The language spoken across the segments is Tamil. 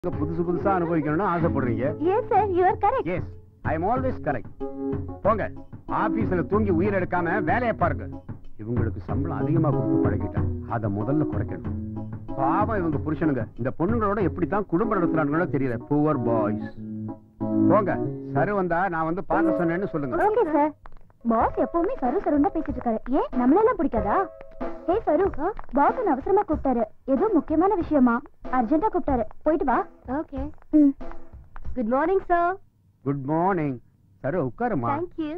புதுசு புதுசா அனுபவிக்கணும்னு ஆசைப்படுறீங்க yes sir you are correct yes I am always correct போங்க ஆபீஸ்ல தூங்கி உயிர் எடுக்காம வேலையை பாருங்க இவங்களுக்கு சம்பளம் அதிகமா கொடுத்து பழகிட்டேன் அத முதல்ல குறைக்கணும் பாவம் இவங்க புருஷனுங்க இந்த பொண்ணுங்களோட எப்படித்தான் குடும்பம் நடத்துறாங்களோ தெரியல புவர் பாய்ஸ் போங்க சரு வந்தா நான் வந்து பார்க்க சொன்னேன்னு சொல்லுங்க ஓகே சார் பாஸ் எப்பவுமே சரு சருன்னு தான் பேசிட்டு இருக்காரு ஏன் நம்மளெல்லாம் பிடிக்காதா ஹே சரு பாஸ் உன்னை அவசரமா கூப்பிட்டாரு ஏதோ முக்கியமான விஷயமா அர்ஜென்ட்டா கூப்பிட்டாரு போயிட்டு வா okay good morning sir good morning Saru உட்காருமா தேங்க் யூ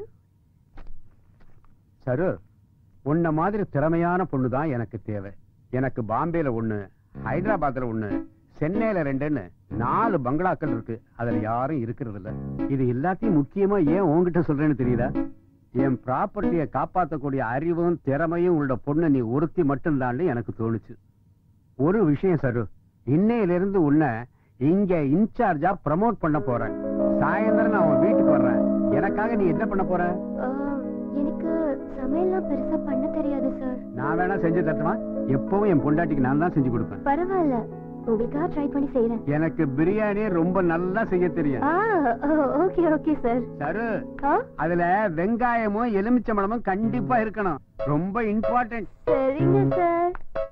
சரு உன்ன மாதிரி திறமையான பொண்ணு தான் எனக்கு தேவை எனக்கு பாம்பேல ஒண்ணு ஹைதராபாத்ல ஒண்ணு சென்னையில ரெண்டுன்னு நாலு பங்களாக்கள் இருக்கு அதுல யாரும் இருக்கிறது இல்ல இது எல்லாத்தையும் முக்கியமா ஏன் உன்கிட்ட சொல்றேன்னு தெரியுதா என் ப்ராப்பர்ட்டியை காப்பாத்தக்கூடிய அறிவும் திறமையும் உள்ள பொண்ணு நீ ஒருத்தி மட்டும்தான்னு எனக்கு தோணுச்சு ஒரு விஷயம் சரு இன்னையில இருந்து உன்னை இங்க இன்சார்ஜா ப்ரமோட் பண்ண போறேன் சாயந்தரம் நான் உன் வீட்டுக்கு வர்றேன் எனக்காக நீ என்ன பண்ண போற எனக்கு சமையல்லாம் பெருசா பண்ண தெரியாது சார் நான் வேணா செஞ்சு தட்டுமா எப்பவும் என் பொண்டாட்டிக்கு நான் தான் செஞ்சு கொடுப்பேன் பரவாயில்ல உங்களுக்காக ட்ரை பண்ணி செய்யறேன் எனக்கு பிரியாணி ரொம்ப நல்லா செய்ய தெரியும் ஆ ஓகே ஓகே சார் சரு ஆ அதுல வெங்காயமும் எலுமிச்சம்பழமும் கண்டிப்பா இருக்கணும் ரொம்ப இம்பார்ட்டன்ட் சரிங்க சார்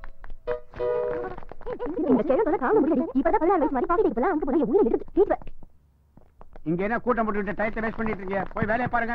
இந்த செடி தொலை காண முடியல இப்பதான் பதினாறு வயசு மாதிரி பாக்கிட்டு இப்பலாம் அங்க போனா என் உயிரை எடுத்து வீட்டு இங்க என்ன கூட்டம் போட்டுட்டு டயத்தை வேஸ்ட் பண்ணிட்டு இருக்கீங்க போய் வேலையை பாருங்க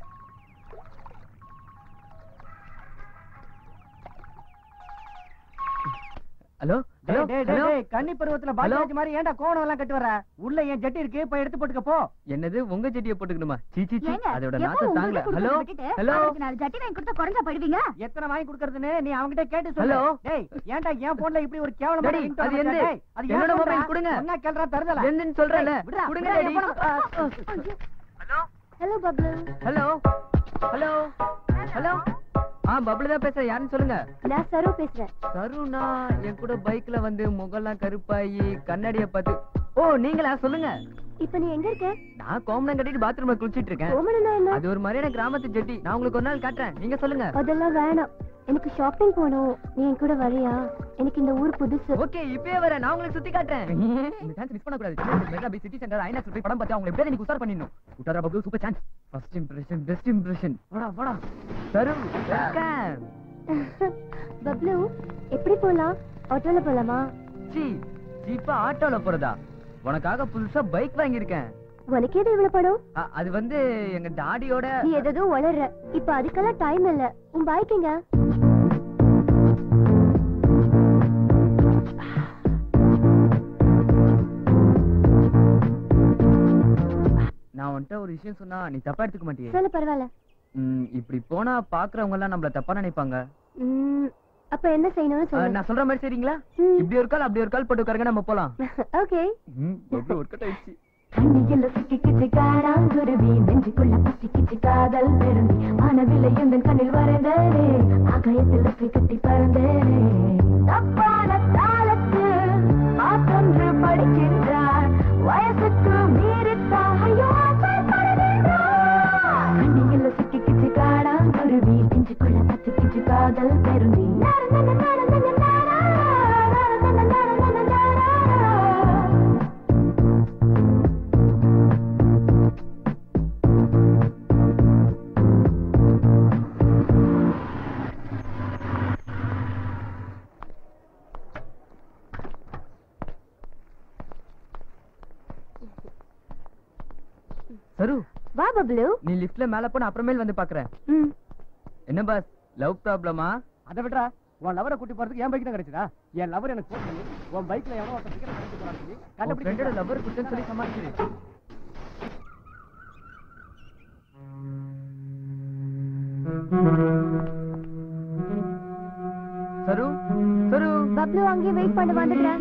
ஹலோ டேய், டேய், டேய், ஹலோ டேய், கன்னி பருவத்துல பாக்கியராஜ் மாதிரி ஏன்டா கோணம் எல்லாம் கட்டு வர உள்ள என் ஜட்டி இருக்கு போய் எடுத்து போட்டுக்க போ என்னது உங்க செடியை போட்டுக்கணுமா சீ சீ சீ ஏங்க, அதோட எப்போ நாத்த தாங்கல உங்களுக்கு ஹலோ கொடுத்து விட்டுட்டு, ஹலோ அவருக்கு நாலு ஜட்டி வாங்கி கொடுத்தா குறைஞ்சா போயிடுவீங்க எத்தனை வாங்கி கொடுக்கறதுன்னு நீ அவன்கிட்ட கேட்டு சொல்லு ஹலோ. டேய் ஏன்டா என் போன்ல இப்படி ஒரு கேவலமான டேடி, ringtone அது வச்ச, எந்த? டேய், அது என்னோட ஏன் mobile போன்டா? கொடுங்க. என்ன கேள்றா தருதல என்னன்னு சொல்றேன்ல விடுடா, கொடுங்க விடுடா, டேடி என் phone- hello hello Bablu hello hello hello ஆ பப்ளு தான் பேசுறேன் யாருன்னு சொல்லுங்க நான் சரு பேசுறேன் தருணா என் கூட பைக்ல வந்து முகம்லாம் கருப்பாயி கண்ணாடிய பார்த்து ஓ நீங்களா சொல்லுங்க இப்ப நீ எங்க இருக்க நான் கோமணம் கட்டிட்டு பாத்ரூம்ல குளிச்சிட்டு இருக்கேன் ஓமனா என்ன அது ஒரு மாதிரியான கிராமத்து ஜெட்டி நான் உங்களுக்கு ஒரு நாள் காட்டுறேன் நீங்க சொல்லுங்க அதெல்லாம் வேணாம் எனக்கு ஷாப்பிங் போகணும் நீ என் கூட வரியா எனக்கு இந்த ஊர் புதுசு ஓகே இப்பவே வரேன் நான் உங்களுக்கு சுத்தி காட்டுறேன் இந்த சான்ஸ் மிஸ் பண்ண கூடாது மெட்ரா பை சிட்டி சென்டர் ஐநாக்ஸ் போய் படம் பார்த்து அவங்க எப்படியாவது நீங்க உசார் பண்ணிடணும் உட்டாரா Bablu super chance first impression best impression போடா போடா தரு வெல்கம் பப்ளு எப்படி போலாம் ஆட்டோல போலாமா சி சீப்பா ஆட்டோல போறதா உனக்காக புதுசா பைக் வாங்கியிருக்கேன் உனக்கு எது இவ்வளவு படம் அ- அது வந்து எங்க டாடியோட நீ எதோ வளர்ற இப்ப அதுக்கெல்லாம் டைம் இல்ல உன் பைக்குங்க நான் உன்கிட்ட ஒரு விஷயம் சொன்னா நீ தப்பா எடுத்துக்க மாட்டியே சொல்லு பரவாயில்ல ம், இப்படி போனா பாக்குறவங்க எல்லாம் நம்மள தப்பா நினைப்பாங்க ம், அப்ப என்ன செய்யணும்னு அ, சொல்லு நான் சொல்ற மாதிரி சரிங்களா ம். இப்படி ஒரு கால் அப்படி ஒரு கால் போட்டு உட்காருங்க நம்ம போலாம் ஓகே ஒர்க் அவுட் ஆயிடுச்சு கண்ணியில் சிக்கிக்கிச்சு காடாங்குருவி நெஞ்சுக்குள்ள பசிக்கிச்சு காதல் பெருந்தி மனவில்லை எந்த கண்ணில் வரைந்தேனே ஆகாயத்தில் ரெக்கை கட்டி பறந்தேனே தப்பான தாளத்து பாத்தொன்று படிக்கின்றார் வயசுக்கு மீறித்தான் ஐயோ கண்ணியில் சிக்கிக்கிச்சு காடாங்குருவி நெஞ்சுக்குள்ள பசிக்கிச்சு காதல் பெருந்தி சரு வா பப்ளு நீ லிஃப்ட்ல மேல போன அப்புறமேல் வந்து பாக்குறேன் ம் என்ன பாஸ் லவ் ப்ராப்ளமா அதை விட்றா உன் லவரை கூட்டி போறதுக்கு என் பைக் தான் கிடைச்சதா என் லவர் எனக்கு போன் பண்ணி உன் பைக்ல எவனோ ஒருத்தன் ticket எடுத்து போறான்னு சொல்லி உன் ஃப்ரெண்டோட கண்டுபிடிச்சு லவ்வர் குத்தன்னு சொல்லி சமாளிச்சிரு சரு சரு பப்ளு அங்கேயே வெயிட் பண்ண வந்துடுறேன்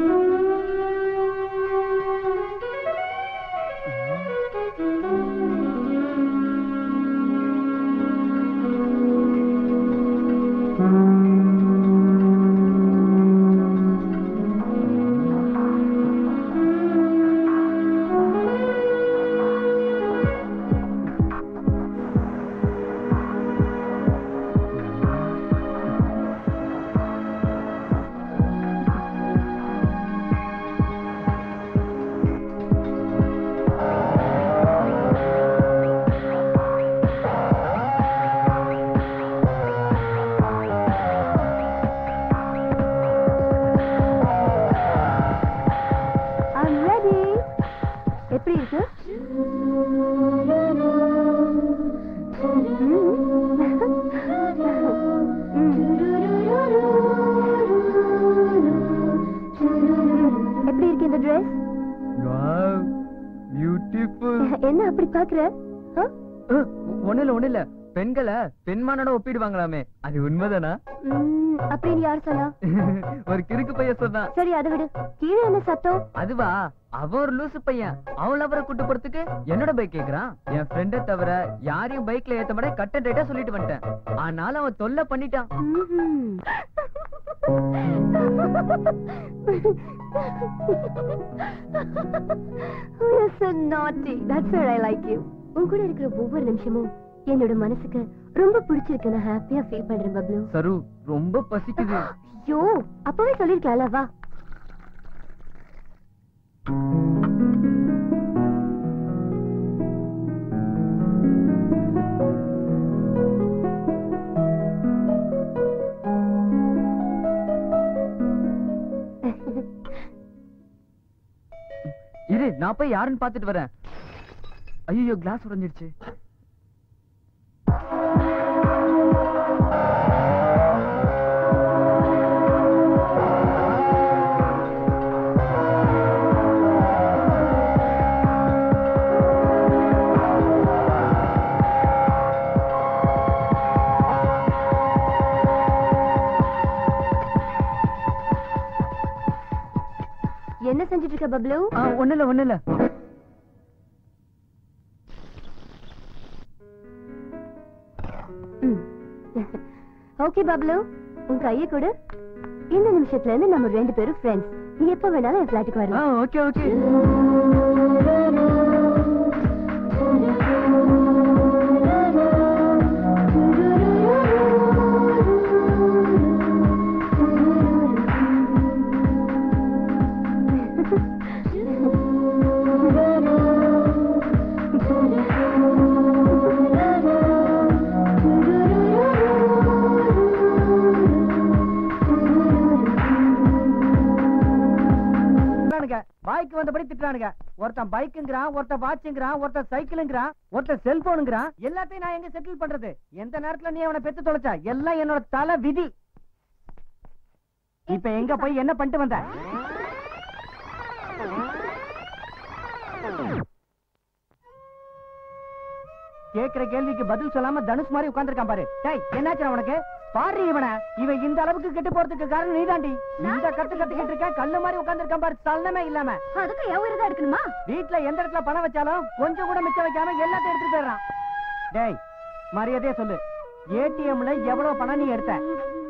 எப்படி இருக்கு எப்படி இருக்கு இந்த ட்ரெஸ் பியூட்டிஃபுல் என்ன அப்படி பாக்குற ஆ? ஒண்ணு இல்ல ஒண்ணு இல்ல பெண்களை பெண்மானோட ஒப்பிடுவாங்களாமே அது உண்மைதானா ம், அப்படின்னு யார் சொன்னா ஒரு கிறுக்கு பையன் சொன்னான் சரி அதை விடு கீழே என்ன சத்தம் அதுவா அவன் ஒரு லூசு பையன் அவன் லவரை கூட்டு போறதுக்கு என்னோட பைக் கேக்குறான் என் ஃப்ரெண்ட தவிர யாரையும் பைக்ல ஏத்த மாட்டே கட்ட டைட்டா சொல்லிட்டு வந்துட்டேன் ஆனாலும் அவன் தொல்லை பண்ணிட்டான் ம்ஹும். You're so naughty. That's why I like you. உன் கூட இருக்கிற ஒவ்வொரு நிமிஷமும் என்னோட மனசுக்கு ரொம்ப பிடிச்சிருக்கு நான் ஹாப்பியா ஃபீல் பண்றேன் பப்ளு சரு ரொம்ப பசிக்குது ஐயோ அப்பவே சொல்லிருக்கலாம்ல வா இரு நான் போய் யாருன்னு பாத்துட்டு வரேன் ஐயோ கிளாஸ் உடைஞ்சிருச்சு என்ன செஞ்சுட்டு இருக்க பப்ளு ஆ, ஒண்ணும் இல்ல ஒண்ணும் இல்ல ஓகே பப்ளு உன் கையை கொடு இந்த நிமிஷத்துல இருந்து நம்ம ரெண்டு பேரும் ஃப்ரெண்ட்ஸ் நீ எப்ப வேணாலும் என் ஃபிளாட்டுக்கு ஆ வரலாம் ஓகே ஓகே திட்டுறானுங்க பாய்க்கு வந்தபடி திட்டுறானுங்க ஒருத்தன் பைக்குங்கிறான் ஒருத்தன் வாட்சுங்கிறான் ஒருத்தன் சைக்கிளுங்கிறான் ஒருத்தன் செல்போனுங்கிறான் எல்லாத்தையும் நான் எங்க செட்டில் பண்றது எந்த நேரத்துல நீ அவனை பெத்து தொலைச்சா எல்லாம் என்னோட தலை விதி இப்ப எங்க போய் என்ன பண்ணிட்டு வந்த கேக்குற கேள்விக்கு பதில் சொல்லாம தனுஷ் மாதிரி உட்கார்ந்திருக்கான் பாரு டேய் என்னாச்சு உனக்கு பாரு இவனை இவன் இந்த அளவுக்கு கெட்டு போறதுக்கு காரணம் நீதாண்டி இந்த கத்து கத்துக்கிட்டு இருக்க கல்லு மாதிரி உட்கார்ந்திருக்கான் பாரு சலனமே இல்லாம அதுக்கு என் உயிரை தான் எடுக்கணுமா வீட்ல எந்த இடத்துல பணம் வச்சாலும் கொஞ்சம் கூட மிச்சம் வைக்காம எல்லாத்தையும் எடுத்துட்டு போயிடுறான் டேய் மரியாதையா சொல்லு ஏடிஎம்ல எவ்வளவு பணம் நீ எடுத்த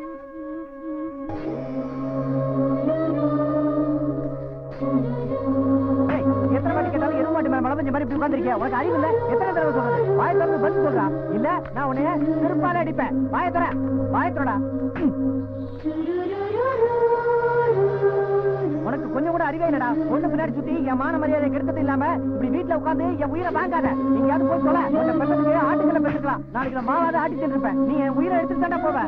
டேய், எத்தனை வாட்டி கேட்டாலும் எருமை மாட்டு மேல மழை பெஞ்ச மாதிரி இப்படி உட்கார்ந்திருக்கியா? உனக்கு அறிவு இல்ல? எத்தனை தடவை சொல்றது? வாயை திறந்து பதில் சொல்றா. இல்ல, நான் உன்னைய செருப்பால அடிப்பேன். வாயை திற. வாயை திறடா. ம். உனக்கு கொஞ்சம் கூட அறிவே இல்லடா ஒண்ணு பின்னாடி சுத்தி என் மான மரியாதை கெடுத்தது இல்லாம இப்படி வீட்டுல உட்கார்ந்து என் உயிரை வாங்காத நீங்க போய் சொல்ல உன்னை பெற்றதுக்கு ஆட்டுக்களை பெற்றுக்கலாம் நாளைக்கு நான் மாவாத ஆட்டி தின்றுப்பேன் நீ என் உயிரை எடுத்துட்டு தானே போவ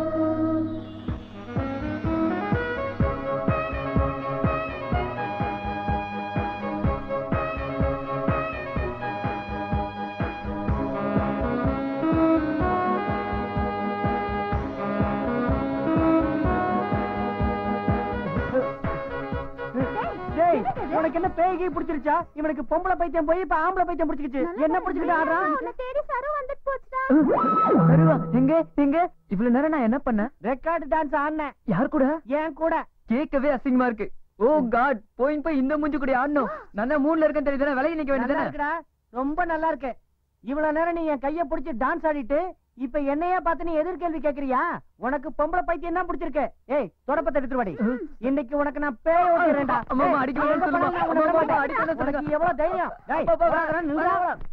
டேய் உனக்கு என்ன பேய்கி பிடிச்சிருச்சா இவனுக்கு பொம்பளை பைத்தியம் போய் இப்ப ஆம்பளை பைத்தியம் பிடிச்சிக்கிச்சு என்ன பிடிச்சிக்கிட்டு ஆடுறான் உன்னை தேடி சரு வந்துட்டு போச்சுடா வருவா எங்க எங்க இவ்வளவு நேரம் நான் என்ன பண்ணேன் ரெக்கார்டு டான்ஸ் ஆடினேன் யார் கூட ஏன் கூட கேட்கவே அசிங்கமா இருக்கு ஓ காட் போய் போய் இந்த மூஞ்சி கூட ஆடணும் நான் தான் மூணுல இருக்கேன் தெரியுதுனா விலகி நிக்க நல்லா வேண்டியதுதானே இருக்குடா ரொம்ப நல்லா இருக்கு இவ்வளவு நேரம் நீ என் கைய பிடிச்சு டான்ஸ் ஆடிட்டு இப்ப என்னையா பார்த்து நீ எதிர்கேள்வி கேக்குறியா உனக்கு பொம்பளை பைத்தியம் என்ன பிடிச்சிருக்கு ஏய் தொடப்பத்தை எடுத்துட்டு வாடி இன்னைக்கு உனக்கு நான் பேய ஓட்டிறேன்டா அம்மா, அம்மா, அடிக்க வேணாம்னு சொல்லுமா. அம்மா, அம்மா, அம்மா, அடிக்க வேணாம்னு சொல்லுங்க. உனக்கு எவ்வளவு தைரியம் டேய், அப்பா, அப்பா, வாடா, நில்றா.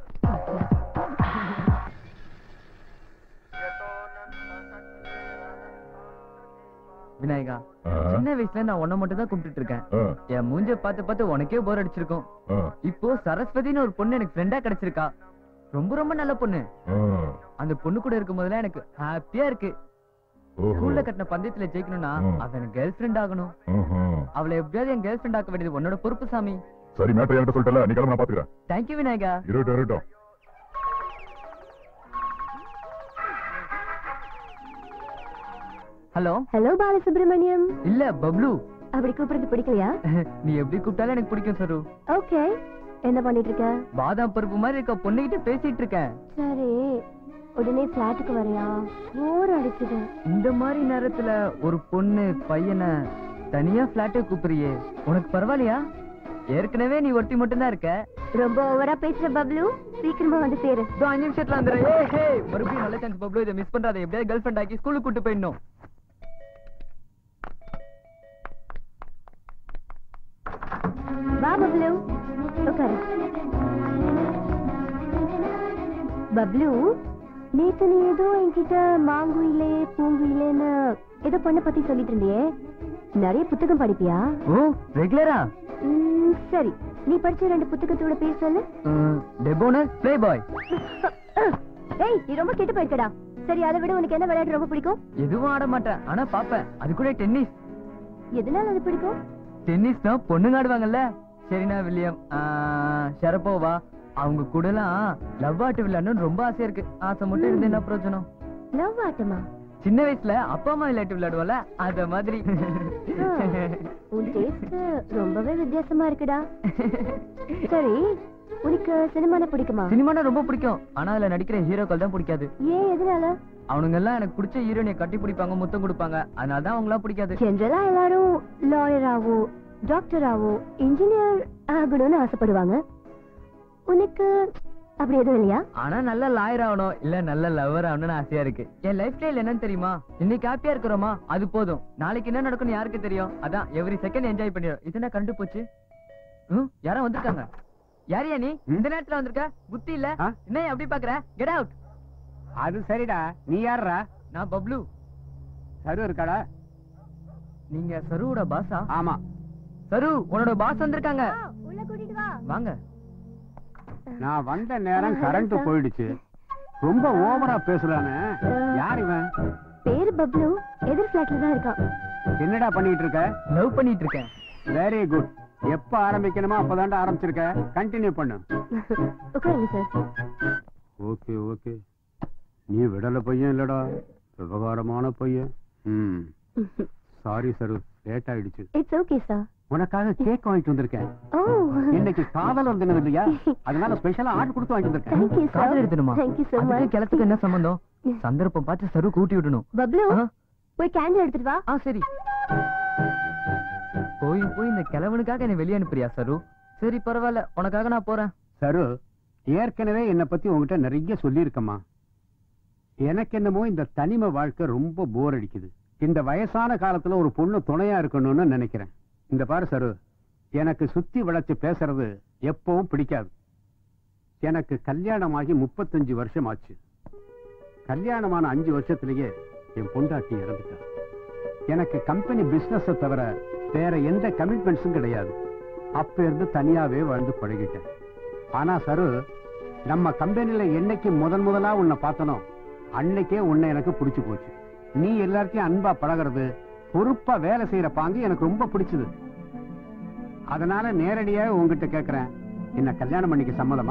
விநாயகா சின்ன வயசுல நான் உன்னை மட்டும் தான் கும்பிட்டுட்டு இருக்கேன் என் மூஞ்ச பார்த்து பார்த்து உனக்கே போர் அடிச்சிருக்கும் இப்போ சரஸ்வதின்னு ஒரு பொண்ணு எனக்கு ஃப்ரெண்டா கிடைச்சிருக்கா ரொம்ப ரொம்ப நல்ல பொண்ணு அந்த பொண்ணு கூட இருக்கும் போதெல்லாம் எனக்கு ஹாப்பியா இருக்கு ஸ்கூல்ல கட்டின பந்தயத்துல ஜெயிக்கணும்னா ம். அவ எனக்கு கேர்ள் ஃப்ரெண்ட் ஆகணும் அவளை எப்படியாவது என் கேர்ள் ஃப்ரெண்ட் ஆக்க வேண்டியது உன்னோட பொறுப்பு சாமி சரி மேட்டர் என்கிட்ட சொல்லிட்டல நீ கிளம்ப நான் பாத்துக்கிறேன் தேங்க்யூ விநாயகா இருட்டும் இருட்டும் ஹலோ ஹலோ பாலசுப்ரமணியம் இல்ல பப்ளு அப்படி கூப்பிடுறது பிடிக்கலையா நீ எப்படி கூப்பிட்டாலும் எனக்கு பிடிக்கும் சரு ஓகே என்ன பண்ணிட்டு இருக்க பாதாம் பருப்பு மாதிரி இருக்க பொண்ணுகிட்ட பேசிட்டு இருக்கேன் சரி உடனே பிளாட்டுக்கு வரையா போர் அடிச்சுது இந்த மாதிரி நேரத்துல ஒரு பொண்ணு பையனை தனியா பிளாட்டை கூப்பிடுறியே உனக்கு பரவாயில்லையா ஏற்கனவே நீ ஒட்டி மட்டும் தான் இருக்க ரொம்ப ஓவரா பேசுற பப்ளு சீக்கிரமா வந்து சேரு இதோ அஞ்சு நிமிஷத்துல வந்துடுறேன் ஏய், ஹேய், மறுபடியும் நல்ல சான்ஸ் பப்ளு இதை மிஸ் பண்றாத எப்படியாவது கேர்ள் ஃப்ரெண்ட் ஆக்கி ஸ்கூலுக்கு கூட்டு போயிடணும் வா பப்ளு உட்காரு பப்ளு நேத்து நீ ஏதோ என்கிட்ட மாங்குயிலே பூங்குயிலேன்னு ஏதோ பொண்ணை பத்தி சொல்லிட்டு இருந்தியே நிறைய புத்தகம் படிப்பியா ஓ ரெகுலரா ம், சரி நீ படிச்ச ரெண்டு புத்தகத்தோட பேர் சொல்லு டெபோனர் பிளே பாய் ஏய் நீ ரொம்ப கெட்டு போயிருக்கடா சரி அதை விட உனக்கு என்ன விளையாட்டு ரொம்ப பிடிக்கும் எதுவும் ஆட மாட்டேன் ஆனா பாப்பேன் அது கூட டென்னிஸ் எதனால அது பிடிக்கும் டென்னிஸ்னா பொண்ணுங்க ஆடுவாங்கல்ல சரினா வில்லியம் ஆ, ஷரப்போவா அவங்க கூட எல்லாம் லவ் ஆட்டு விளையாடணும்னு ரொம்ப ஆசையா இருக்கு ஆசை மட்டும் இருந்து என்ன பிரயோஜனம் லவ் ஆட்டமா சின்ன வயசுல அப்பா அம்மா விளையாட்டு விளையாடுவோம்ல அத மாதிரி உன் டேஸ்ட் ரொம்பவே வித்தியாசமா இருக்குடா சரி உனக்கு சினிமால பிடிக்குமா சினிமானா ரொம்ப பிடிக்கும் ஆனா அதுல நடிக்கிற ஹீரோக்கள் தான் பிடிக்காது ஏன் எதனால அவனுங்க எல்லாம் எனக்கு பிடிச்ச ஹீரோனிய கட்டி பிடிப்பாங்க முத்தம் கொடுப்பாங்க அதனால தான் அவங்களாம் பிடிக்காது ஜென்ரலா எல்லாரும் லாயராவோ டாக்டராவோ இன்ஜினியர் ஆகணும்னு ஆசைப்படுவாங்க உனக்கு அப்படி எதுவும் இல்லையா ஆனா நல்ல லாயர் ஆகணும் இல்ல நல்ல லவர் ஆகணும்னு ஆசையா இருக்கு என் லைஃப் ஸ்டைல் என்னன்னு தெரியுமா இன்னைக்கு ஹாப்பியா இருக்கிறோமா அது போதும் நாளைக்கு என்ன நடக்கும்னு யாருக்கு தெரியும் அதான் எவ்ரி செகண்ட் என்ஜாய் பண்ணிடும் இது என்ன கண்டு போச்சு ம், யாரோ வந்திருக்காங்க யாரையா நீ இந்த நேரத்துல வந்திருக்க புத்தி இல்ல ஆ? என்ன அப்படி பாக்குற கெட் அவுட் அது சரிடா நீ யாருடா நான் பப்ளு சரு இருக்காடா நீங்க சருவோட பாஸா ஆமா சரு உன்னோட பாஸ் வந்திருக்காங்க உள்ள கூட்டிட்டு வா வாங்க நான் வந்த நேரம் கரண்ட் போயிடுச்சு ரொம்ப ஓவரா பேசுறானே யார் இவன் பேரு பப்ளு எதிர் பிளாட்ல தான் இருக்கான் என்னடா பண்ணிட்டு இருக்க லவ் பண்ணிட்டு இருக்கேன் வெரி குட் எப்ப ஆரம்பிக்கணுமோ அப்பதான்டா ஆரம்பிச்சிருக்க கண்டினியூ பண்ணு உட்காருங்க சார் ஓகே ஓகே நீ விடல பையன் இல்லடா விவகாரமான பையன் ம் சாரி சரு லேட் ஆயிடுச்சு இட்ஸ் ஓகே சார் உனக்காக கேக் வாங்கிட்டு வந்திருக்கேன் ஓ இன்னைக்கு காதலர் தினம் இல்லையா அதனால ஸ்பெஷலா ஆர்டர் கொடுத்து வாங்கிட்டு வந்திருக்கேன் தேங்க் யூ காதல் சார் எடுத்துணுமா தேங்க் யூ so அதுக்கு much கிளத்துக்கு என்ன சம்பந்தம் சந்தர்ப்பம் பார்த்து சரு கூட்டி விடணும் பப்ளு ஆ? போய் கேண்டில் எடுத்துட்டு வா ஆ சரி போய் போய் இந்த கிழவனுக்காக என்ன வெளியே அனுப்புறியா சரு சரி பரவாயில்ல உனக்காக நான் போறேன் சரு ஏற்கனவே என்னை பத்தி உங்ககிட்ட நிறைய சொல்லியிருக்கம்மா எனக்கு என்னமோ இந்த தனிமை வாழ்க்கை ரொம்ப போர் அடிக்குது இந்த வயசான காலத்துல ஒரு பொண்ணு துணையா இருக்கணும்னு நினைக்கிறேன் இந்த பாரு சரு எனக்கு சுத்தி வளைச்சு பேசுறது எப்பவும் பிடிக்காது எனக்கு கல்யாணமாகி முப்பத்தஞ்சு வருஷம் ஆச்சு கல்யாணமான அஞ்சு வருஷத்திலேயே என் பொண்டாட்டி இறந்துட்டா எனக்கு கம்பெனி பிசினஸ் தவிர வேற எந்த கமிட்மெண்ட்ஸும் கிடையாது அப்ப இருந்து தனியாவே வாழ்ந்து பழகிட்டேன் ஆனா சரு நம்ம கம்பெனில என்னைக்கு முதன் முதலா உன்னை பார்த்தனோ அன்னைக்கே உன்னை எனக்கு பிடிச்சு போச்சு நீ எல்லார்த்தையும் அன்பா பழகுறது பொறுப்பா வேலை செய்யற பாங்கு எனக்கு ரொம்ப பிடிச்சது அதனால நேரடியா உங்ககிட்ட கேக்குறேன் என்ன கல்யாணம் பண்ணிக்க சம்மதமா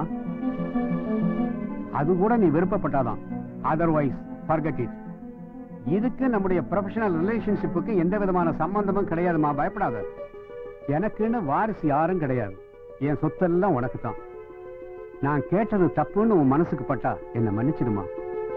அது கூட நீ விருப்பப்பட்டாதான் அதர்வைஸ் forget it இதுக்கு நம்முடைய ப்ரொஃபஷனல் ரிலேஷன்ஷிப்புக்கு எந்த விதமான சம்பந்தமும் கிடையாதுமா பயப்படாத எனக்குன்னு வாரிசு யாரும் கிடையாது என் சொத்தெல்லாம் உனக்கு தான் நான் கேட்டது தப்புன்னு உன் மனசுக்கு பட்டா என்ன மன்னிச்சிடுமா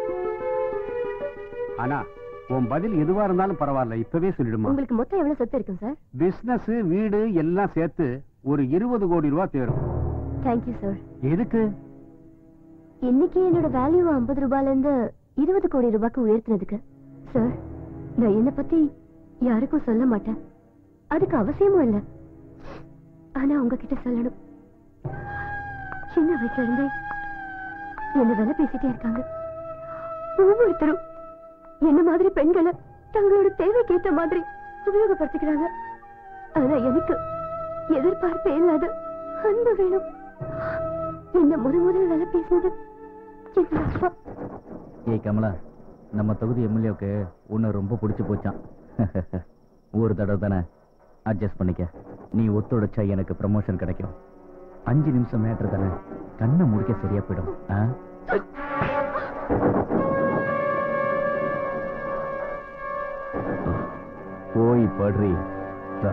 ஆனா உன் பதில் எதுவா இருந்தாலும் பரவாயில்ல இப்பவே சொல்லிடுமா உங்களுக்கு மொத்தம் எவ்வளவு சொத்து இருக்கும் சார் பிசினஸ் வீடு எல்லாம் சேர்த்து ஒரு இருபது கோடி ரூபாய் தேரும் தேங்க்யூ சார் எதுக்கு இன்னைக்கு என்னோட வேல்யூ ஐம்பது ரூபாயில இருந்து இருபது கோடி ரூபாய்க்கு உயர்த்தினதுக்கு சார் நான் என்ன பத்தி யாருக்கும் சொல்ல மாட்டேன் அதுக்கு அவசியமும் இல்ல ஆனா உங்ககிட்ட சொல்லணும் சின்ன வயசுல இருந்தே என்ன வேலை பேசிட்டே இருக்காங்க ஒவ்வொருத்தரும் என்ன மாதிரி பெண்களை தங்களோட தேவைக்கு ஏத்த மாதிரி உபயோகப்படுத்திக்கிறாங்க ஆனா எனக்கு எதிர்பார்ப்பே இல்லாத அன்பு வேணும் என்ன முத முதல் வேலை பேசினது என்னோட அப்பா ஏய் கமலா நம்ம தொகுதி எம்எல்ஏவுக்கு உன்னை ரொம்ப பிடிச்சு போச்சான் ஒரு தடவை தானே அட்ஜஸ்ட் பண்ணிக்க நீ ஒத்துழைச்சா எனக்கு ப்ரமோஷன் கிடைக்கும் அஞ்சு நிமிஷம் மேட்ரு தானே கண்ணை முடிக்க சரியா போயிடும் ஆ? போய் படுறி தா.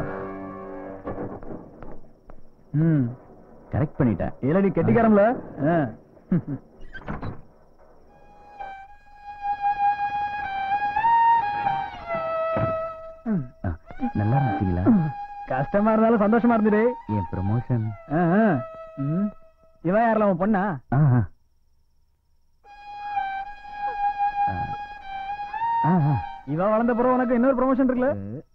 ம் கரெக்ட் பண்ணிட்டேன் இல்ல நீ கெட்டிக்காரம்ல ஆ. ஆ, நல்லா இருந்துச்சுங்களா கஷ்டமா இருந்தாலும் சந்தோஷமா இருந்துடு என் ப்ரமோஷன் ஆ, ஆ. ம். இவன் யாரில் அவன் பொண்ணா இவ வளர்ந்த பிறகு உனக்கு இன்னொரு ப்ரொமோஷன் இருக்குல்ல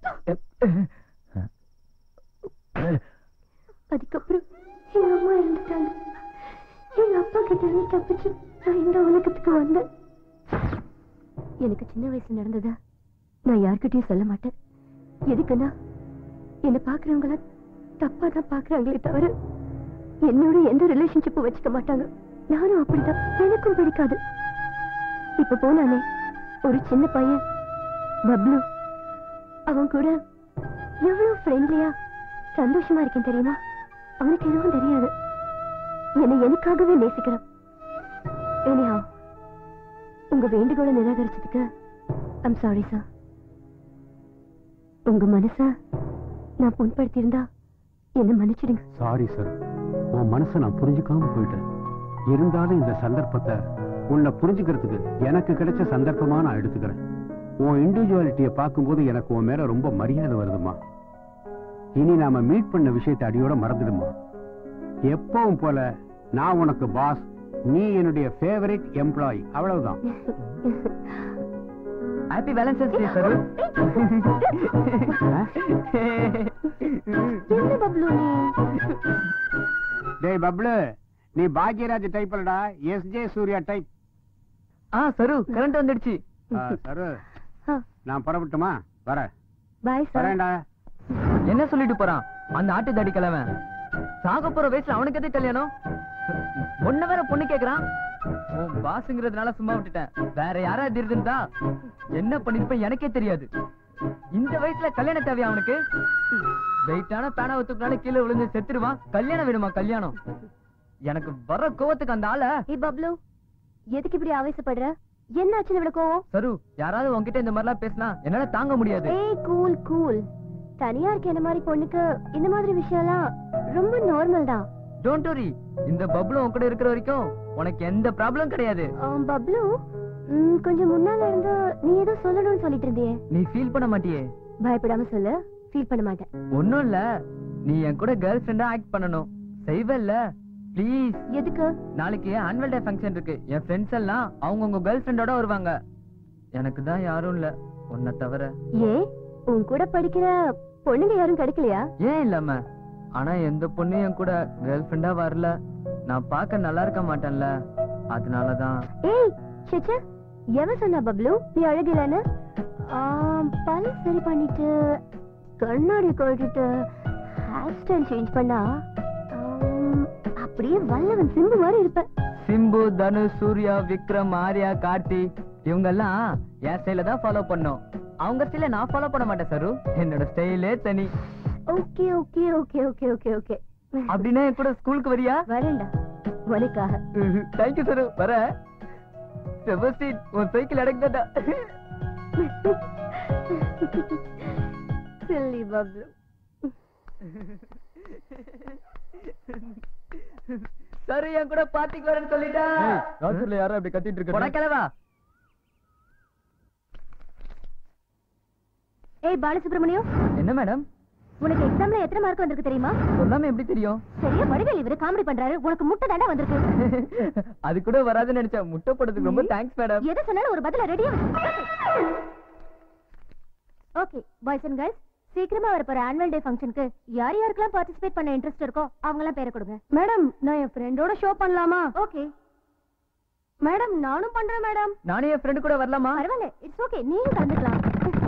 அதுக்கப்புறம் எங்க அம்மா இறந்துட்டாங்க எங்க அப்பா கிட்ட இருந்து தப்பிச்சு நான் இந்த உலகத்துக்கு வந்தேன் எனக்கு சின்ன வயசு நடந்ததா நான் யார்கிட்டயும் சொல்ல மாட்டேன் எதுக்குன்னா என்னை பாக்குறவங்கள தப்பா தான் பாக்குறாங்களே தவிர என்னோட எந்த ரிலேஷன்ஷிப்பும் வச்சுக்க மாட்டாங்க நானும் அப்படிதான் எனக்கும் பிடிக்காது இப்ப போனானே ஒரு சின்ன பையன் பப்ளு அவன் கூட எவ்வளவு ஃப்ரெண்ட்லியா சந்தோஷமா இருக்கேன் தெரியுமா அவனுக்கு எதுவும் தெரியாது என்னை எனக்காகவே நேசிக்கிறான் anyhow உங்க வேண்டுகோளை நிராகரிச்சதுக்கு ஐம் சாரி சார் உங்க மனச நான் புண்படுத்தியிருந்தா என்ன மன்னிச்சிடுங்க சாரி சார் உன் மனசை நான் புரிஞ்சுக்காம போயிட்டேன் இருந்தாலும் இந்த சந்தர்ப்பத்தை உன்னை புரிஞ்சுக்கிறதுக்கு எனக்கு கிடைச்ச சந்தர்ப்பமா நான் எடுத்துக்கிறேன் உன் இண்டிவிஜுவாலிட்டியை பார்க்கும்போது எனக்கு உன் மேல ரொம்ப மரியாதை வருதுமா இனி நாம மீட் பண்ண விஷயத்தை அடியோட மறந்துடுமா எப்பவும் போல நான் உனக்கு பாஸ் நீ என்னுடைய ஃபேவரட் எம்ப்ளாயி அவ்வளவுதான் ஹாப்பி வேலன்டைன்ஸ் டே சரு என்ன பப்ளு நீ டேய் பப்ளு நீ பாக்யராஜ் டைப் இல்லடா எஸ் ஜே சூர்யா டைப் ஆ சரு கரண்ட் வந்துடுச்சு சரு நான் புறப்பட்டுமா வரேன் பாய் சார் வரேன்டா என்ன சொல்லிட்டு போறான் அந்த ஆட்டு தாடி கிழவன் சாக போற வயசுல அவனுக்கு எது கல்யாணம் ஒன்ன வேற பொண்ணு கேக்குறான் உன் பாசுங்கிறதுனால சும்மா விட்டுட்டேன் வேற யாராவது இருந்தா என்ன பண்ணிருப்பேன் எனக்கே தெரியாது இந்த வயசுல கல்யாணம் தேவையா அவனுக்கு வெயிட்டான பேனா ஒத்துக்குனால கீழே விழுந்து செத்துருவான் கல்யாணம் வேணுமா கல்யாணம் எனக்கு வர கோவத்துக்கு அந்த ஆள ஏ பப்ளு எதுக்கு இப்படி ஆவேசப்படுற என்னாச்சு இவ்வளவு கோவம் சரு யாராவது உன்கிட்ட இந்த மாதிரிலாம் பேசினா என்னால தாங்க முடியாது ஏய் கூல் கூல் தனியா இருக்க என்ன மாதிரி பொண்ணுக்கு இந்த மாதிரி விஷயம்லாம் ரொம்ப நார்மல் தான் டோன்ட் வரி இந்த பப்ளு உன் கூட இருக்கிற வரைக்கும் உனக்கு எந்த ப்ராப்ளம் கிடையாது ஆம், பப்ளு ம், கொஞ்சம் முன்னால இருந்து நீ ஏதோ சொல்லணும்னு சொல்லிட்டு இருந்தியே நீ ஃபீல் பண்ண மாட்டியே பயப்படாம சொல்லு ஃபீல் பண்ண மாட்டேன் ஒண்ணும் இல்ல நீ என் கூட கேர்ள் ஃப்ரெண்டா ஆக்ட் பண்ணணும் செய்வல்ல ப்ளீஸ் எதுக்கு நாளைக்கு ஆனுவல் டே ஃபங்க்ஷன் இருக்கு என் ஃப்ரெண்ட்ஸ் எல்லாம் அவங்க உங்க கேர்ள் ஃப்ரெண்டோட வருவாங்க எனக்கு தான் யாரும் இல்ல உன்னை தவிர ஏன் உன் கூட படிக்கிற பொண்ணுங்க யாரும் கிடைக்கலையா ஏன் இல்லாம ஆனா எந்த பொண்ணும் என் கூட கேர்ள் ஃப்ரெண்டா வரல நான் பார்க்க நல்லா இருக்க மாட்டேன்ல அதனாலதான் ஏய் சேச்சே எவன் சொன்னா பப்ளு நீ அழகிலன்னு பல் சரி பண்ணிட்டு கண்ணாடி கழட்டிட்டு ஹேர் ஸ்டைல் சேஞ்ச் பண்ணா ஆம், அப்படியே வல்லவன் சிம்பு மாதிரி இருப்ப சிம்பு தனுஷ் சூர்யா விக்ரம் ஆர்யா கார்த்தி இவங்க எல்லாம் என் ஸ்டைல தான் ஃபாலோ பண்ணோம் அவங்க ஸ்டைல நான் ஃபாலோ பண்ண மாட்டேன் சரு என்னோட ஸ்டைலே தனி okay okay okay okay okay okay அப்படின்னா என் கூட ஸ்கூலுக்கு வரியா வரேன்டா உனக்காக தேங்க்யூ சரு வர செபஸ்டின் உன் சைக்கிள் அடக்குதா சில்லி பப்ளு சரு என் கூட பார்ட்டிக்கு வரேன்னு சொல்லிட்டா ராத்திரில யாரும் அப்படி கத்திட்டு உனக்கிழவா ஏய் பாலசுப்ரமணியம் என்ன மேடம் உனக்கு எக்ஸாம்ல எத்தனை மார்க் வந்திருக்கு தெரியுமா சொல்லாம எப்படி தெரியும் சரியா வடிவேல் இவரு காமெடி பண்றாரு உனக்கு முட்டை தாண்டா வந்திருக்கு அது கூட வராதுன்னு நினைச்சேன் முட்டை போடுறதுக்கு ரொம்ப தேங்க்ஸ் மேடம் எது சொன்னாலும் ஒரு பதில ரெடியா ஓகே பாய்ஸ் அண்ட் கேர்ள்ஸ் சீக்கிரமா வர போற ஆனுவல் டே ஃபங்க்ஷனுக்கு யார் யாருக்கெல்லாம் பார்ட்டிசிபேட் பண்ண இன்ட்ரெஸ்ட் இருக்கோ அவங்க எல்லாம் பேரை கொடுங்க மேடம் நான் என் ஃப்ரெண்டோட ஷோ பண்ணலாமா ஓகே மேடம் நானும் பண்றேன் மேடம் நானே என் ஃப்ரெண்டு கூட வரலாமா பரவாயில்ல இட்ஸ் ஓகே நீயும் கலந்துக்கலாம்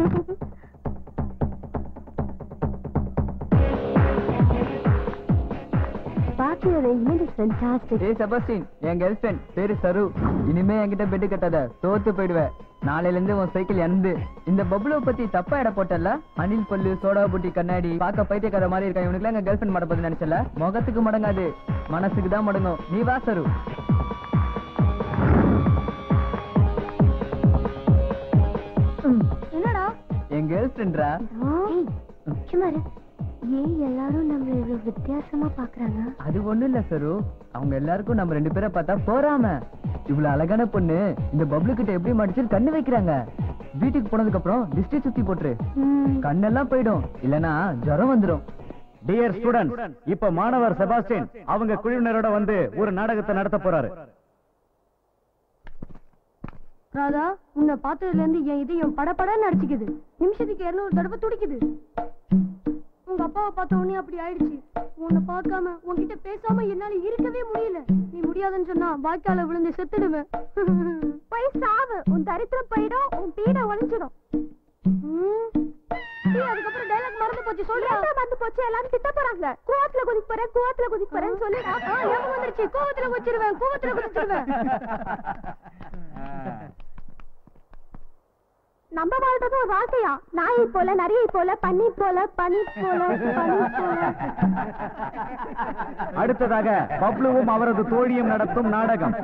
பார்ட்டி அரேஞ்ச்மெண்ட் இஸ் ஃபென்டாஸ்டிக் ஏய் செபஸ்டின் என் கேர்ள் ஃப்ரெண்ட் பேரு சரு இனிமே என்கிட்ட பெட்டு கட்டாத தோத்து போயிடுவேன் நாளையில இருந்து உன் சைக்கிள் எந்து இந்த பப்ளு பத்தி தப்பா இட போட்டல அனில் பல்லு சோடா புட்டி கண்ணாடி பார்க்க பைத்தியக்கார மாதிரி இருக்கான் இவனுக்குலாம் எங்க கேர்ள் ஃப்ரெண்ட் மாட்ட போது நினைச்சல முகத்துக்கு மடங்காது மனசுக்கு தான் மடங்கும் நீ வா சரு என்னடா என் கேர்ள் ஃப்ரெண்ட்ரா ஏய், சும்மா இரு. ஏன் எல்லாரும் நம்மள இவ்வளவு வித்தியாசமா பாக்குறாங்க அது ஒண்ணும் இல்ல சரு அவங்க எல்லாருக்கும் நம்ம ரெண்டு பேரை பார்த்தா போறாம இவ்வளவு அழகான பொண்ணு இந்த பப்ளு கிட்ட எப்படி மாட்டிச்சு கண்ணு வைக்கிறாங்க வீட்டுக்கு போனதுக்கு அப்புறம் திஷ்டி சுத்தி போட்டுரு கண்ணெல்லாம் போயிடும் இல்லனா ஜுரம் வந்துரும் டியர் ஸ்டூடெண்ட் இப்ப மாணவர் செபாஸ்டின் அவங்க குழுவினரோட வந்து ஒரு நாடகத்தை நடத்த போறாரு ராதா உன்னை பார்த்ததுல இருந்து என் இதயம் படபடன்னு அடிச்சுக்குது நிமிஷத்துக்கு இருநூறு தடவை துடிக்குது உங்க அப்பாவை பார்த்த உடனே அப்படி ஆயிடுச்சு உன்னை பார்க்காம உன்கிட்ட பேசாம என்னால இருக்கவே முடியல நீ முடியாதுன்னு சொன்னா வாய்க்கால விழுந்து செத்துடுவேன் போய் சாவு உன் தரித்திரம் போயிடும் உன் பீட ஒளிஞ்சிடும் அதுக்கப்புறம் டைலாக் மறந்து போச்சு சொல்றா மறந்து போச்சு எல்லாரும் திட்ட போறாங்க கூவத்துல குதிக்க போறேன் கூவத்துல குதிக்க போறேன்னு சொல்லி ஞாபகம் வந்துருச்சு கூவத்துல குதிச்சிருவேன் கூவத்துல குதிச்சிருவேன் நம்ம வாழ்றது ஒரு வாழ்க்கையா நாயை போல நரியை போல பன்னி போல பனி போல பனி போல அடுத்ததாக பப்ளுவும் அவரது தோழியும் நடத்தும் நாடகம்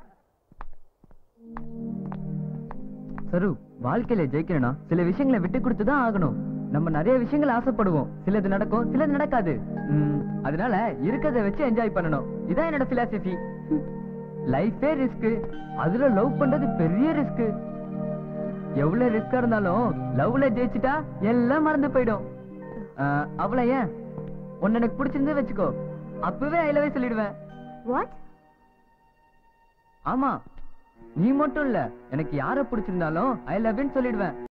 சரு வாழ்க்கையில ஜெயிக்கணும்னா சில விஷயங்களை விட்டு கொடுத்து தான் ஆகணும் நம்ம நிறைய விஷயங்கள் ஆசைப்படுவோம் சிலது நடக்கும் சிலது நடக்காது ம், அதனால இருக்கதை வச்சு என்ஜாய் பண்ணணும் இதான் என்னோட பிலாசபி லைஃபே ரிஸ்க் அதுல லவ் பண்றது பெரிய ரிஸ்க் எவ்வளவு ரிஸ்கா இருந்தாலும் லவ்ல ஜெயிச்சுட்டா எல்லாம் மறந்து போயிடும் அஹ், அவளை ஏன் உன்னை எனக்கு பிடிச்சிருந்து வச்சுக்கோ அப்பவே ஐ லவே சொல்லிடுவேன் வாட் ஆமா நீ மட்டும் இல்ல எனக்கு யார பிடிச்சிருந்தாலும் ஐ லவ்னு சொல்லிடுவேன்